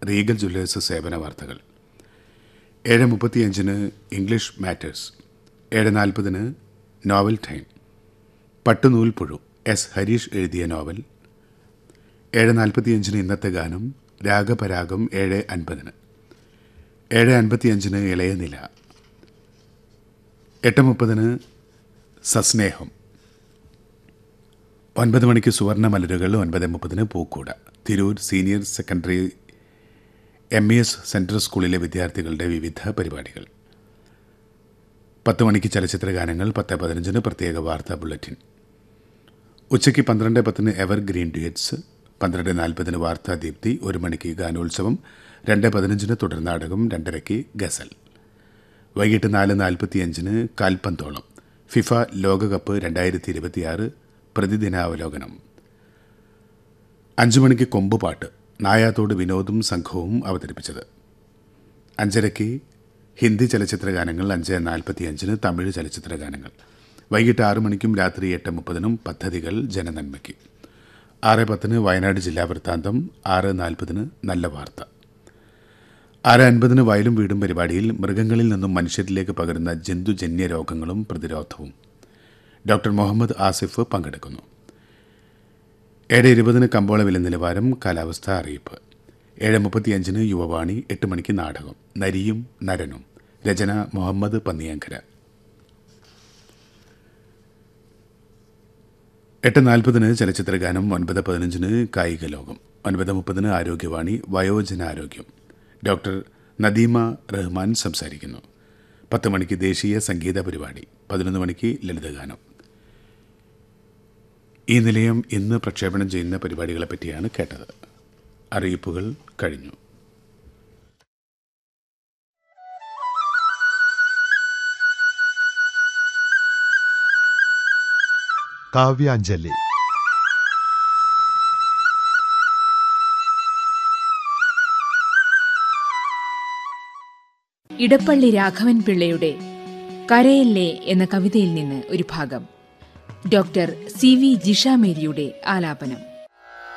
Regal Jewellers സേവന വാർത്തകൾ ഏഴ് മുപ്പത്തിയഞ്ചിന് ഇംഗ്ലീഷ് മാറ്റേഴ്സ് ഏഴ് നാൽപ്പതിന് നോവൽ ടൈം പട്ടുനൂൽ പുഴു എസ് ഹരീഷ് എഴുതിയ നോവൽ ഏഴ് നാൽപ്പത്തിയഞ്ചിന് ഇന്നത്തെ ഗാനം രാഗപരാഗം ഏഴ് അൻപതിന് ഏഴ് അൻപത്തിയഞ്ചിന് ഇളയ നില എട്ട് മുപ്പതിന് സസ്നേഹം ഒൻപത് മണിക്ക് സുവർണ മലരുകൾ ഒൻപത് മുപ്പതിന് പൂക്കൂട Tirur senior secondary M E S central സ്കൂളിലെ വിദ്യാർത്ഥികളുടെ വിവിധ പരിപാടികൾ പത്ത് മണിക്ക് ചലച്ചിത്ര ഗാനങ്ങൾ പത്ത് പതിനഞ്ചിന് പ്രത്യേക വാർത്താ ബുള്ളറ്റിൻ ഉച്ചയ്ക്ക് പന്ത്രണ്ട് പത്തിന് എവർ ഗ്രീൻ ഡ്യുയറ്റ്സ് പന്ത്രണ്ട് നാൽപ്പതിന് വാർത്താ ദീപ്തി ഒരു മണിക്ക് ഗാനോത്സവം രണ്ട് പതിനഞ്ചിന് തുടർനാടകം രണ്ടരയ്ക്ക് ഗസൽ വൈകിട്ട് നാല് നാൽപ്പത്തിയഞ്ചിന് കാൽപന്തോളം ഫിഫ ലോകകപ്പ് രണ്ടായിരത്തി ഇരുപത്തിയാറ് പ്രതിദിനാവലോകനം അഞ്ചു മണിക്ക് കൊമ്പുപാട്ട് നായാത്തോട് വിനോദും സംഘവും അവതരിപ്പിച്ചത് അഞ്ചരയ്ക്ക് ഹിന്ദി ചലച്ചിത്ര ഗാനങ്ങൾ അഞ്ച് നാൽപ്പത്തിയഞ്ചിന് തമിഴ് ചലച്ചിത്ര ഗാനങ്ങൾ വൈകിട്ട് ആറു മണിക്കും രാത്രി എട്ട് മുപ്പതിനും പദ്ധതികൾ ജനനന്മയ്ക്ക് ആറ് പത്തിന് വയനാട് ജില്ലാ വൃത്താന്തം ആറ് നാൽപ്പതിന് നല്ല വാർത്ത ആറ് അൻപതിന് വയലും വീടും പരിപാടിയിൽ മൃഗങ്ങളിൽ നിന്നും മനുഷ്യരിലേക്ക് പകരുന്ന ജന്തുജന്യ രോഗങ്ങളും പ്രതിരോധവും ഡോക്ടർ മുഹമ്മദ് ആസിഫ് പങ്കെടുക്കുന്നു ഏഴ് ഇരുപതിന് കമ്പോള വില നിലവാരം കാലാവസ്ഥ അറിയിപ്പ് ഏഴ് മുപ്പത്തിയഞ്ചിന് യുവവാണി എട്ട് മണിക്ക് നാടകം നരിയും നരനും രചന മുഹമ്മദ് പന്നിയങ്കര എട്ട് നാൽപ്പതിന് ചലച്ചിത്ര ഗാനം ഒൻപത് പതിനഞ്ചിന് കായിക ലോകം ഒൻപത് മുപ്പതിന് ആരോഗ്യവാണി വയോജനാരോഗ്യം ഡോക്ടർ നദീമ റഹ്മാൻ സംസാരിക്കുന്നു പത്ത് മണിക്ക് ദേശീയ സംഗീത പരിപാടി പതിനൊന്ന് മണിക്ക് ലളിതഗാനം ഈ നിലയം ഇന്ന് പ്രക്ഷേപണം ചെയ്യുന്ന പരിപാടികളെ പറ്റിയാണ് കേട്ടത് അറിയിപ്പുകൾ കഴിഞ്ഞു കാവ്യാഞ്ജലി ഇടപ്പള്ളി രാഘവൻ പിള്ളയുടെ കരയല്ലേ എന്ന കവിതയിൽ നിന്ന് ഒരു ഭാഗം ഡോക്ടർ സി വി ജിഷ മേരിയുടെ ആലാപനം